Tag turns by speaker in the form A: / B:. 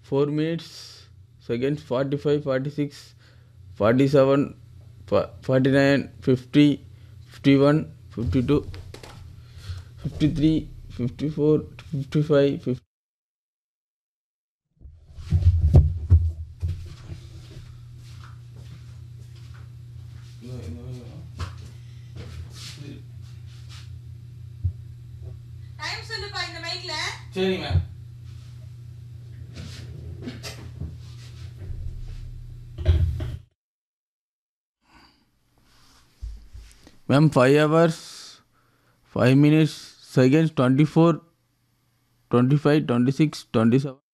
A: four minutes seconds forty five forty six forty seven forty nine fifty fifty one fifty two fifty three fifty four fifty five fifty
B: time சொல்லுப்பா இந்த மைக்ல
A: சரி ma'am ma'am five hours five minutes seconds twenty four twenty five twenty six twenty seven